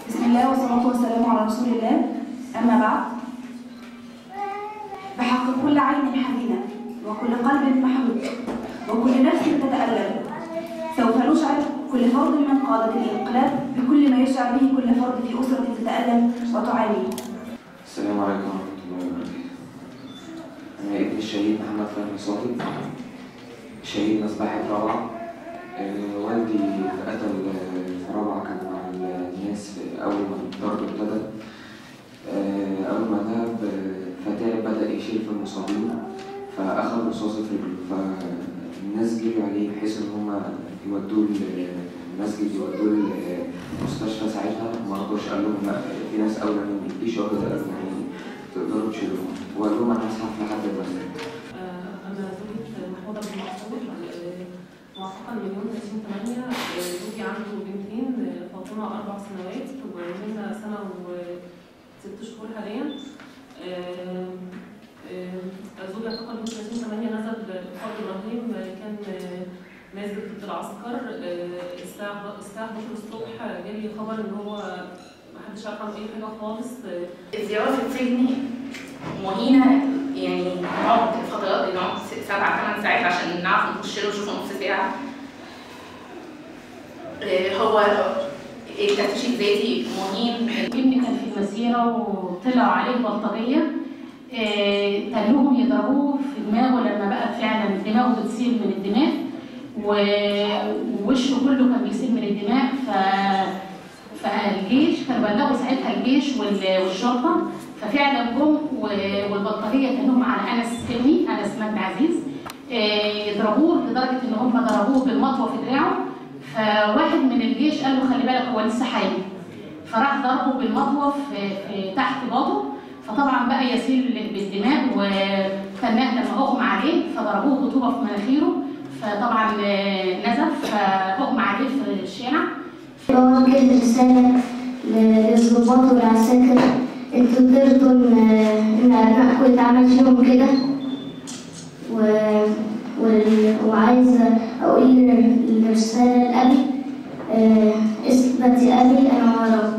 بسم الله والصلاة والسلام على رسول الله أما بعد بحق كل عين حزينة وكل قلب محروق وكل نفس تتألم سوف نشعر كل فرد من قادة الانقلاب بكل ما يشعر به كل فرد في أسرة تتألم وتعاني السلام عليكم ورحمة الله وبركاته. أنا ابن الشهيد محمد فهمي صادق شهيد مسبحة رابعة آه، والدي اتقتل آه، في رابعة كان مع الناس في أول ما الضرب ابتدى آه، أول ما ذهب آه، فتاة بدأ يشيل في المصابين فأخذ رصاصة في رجله فالناس جريوا عليه بحيث إن هما يودوه ل- المسجد يودوه المستشفى ساعتها ما رضوش قال لهم لا في ناس أولى مني في شهداء يعني تقدروا تشيلوهم وقال لهم أنا هسحب لحد المسجد أنا زوجة محمود عبد المعصور موافقة من يوم 30 8 زوجي عنده بنتين فاطمة أربع سنوات ومنى سنة وست شهور حاليا آم، آم، زوجي اعتقل يوم 30 8 نزل بإخوات إبراهيم كان نازل ضد العسكر آه، الساعة الساعة 11 الصبح جالي خبر إن هو محدش عارف عنه أي حاجة خالص آه، الزيارة في السجن مهينة يعني نقعد فترات نقعد س- سبع ثمان ساعات عشان نعرف نخش له نشوفه نص ساعة آه، هو التفتيش الذاتي مهين ابني كان في مسيرة وطلعوا عليه بلطجية آه، تلوهم يضربوه في دماغه لما بقى فعلا دماغه بتسيل من الدماغ و- ووشه كله كان بيسيل من الدماغ ف فالجيش كانوا بلغوا ساعتها الجيش وال- والشرطة ففعلا جم و- والبلطجية كانوا على أنس ابني أنس مجد عزيز آه، يضربوه لدرجة إن هم ضربوه بالمطوة في دراعه فواحد من الجيش قال له خلي بالك هو لسه حي فراح ضربه بالمطوه في, في تحت باطه فطبعا بقى يسيل بالدماغ وتناه لما اغمى عليه فضربوه بطوبه في مناخيره فطبعا آه، نزف فاغمى عليه في الشارع بوجه رسالة للضباط والعساكر انتوا قدرتوا ان ان ابنائكم يتعمل فيهم كده و... وال- وعايزة اقول الرسالة لأبي آه، اثبت يا أبي أنا وراك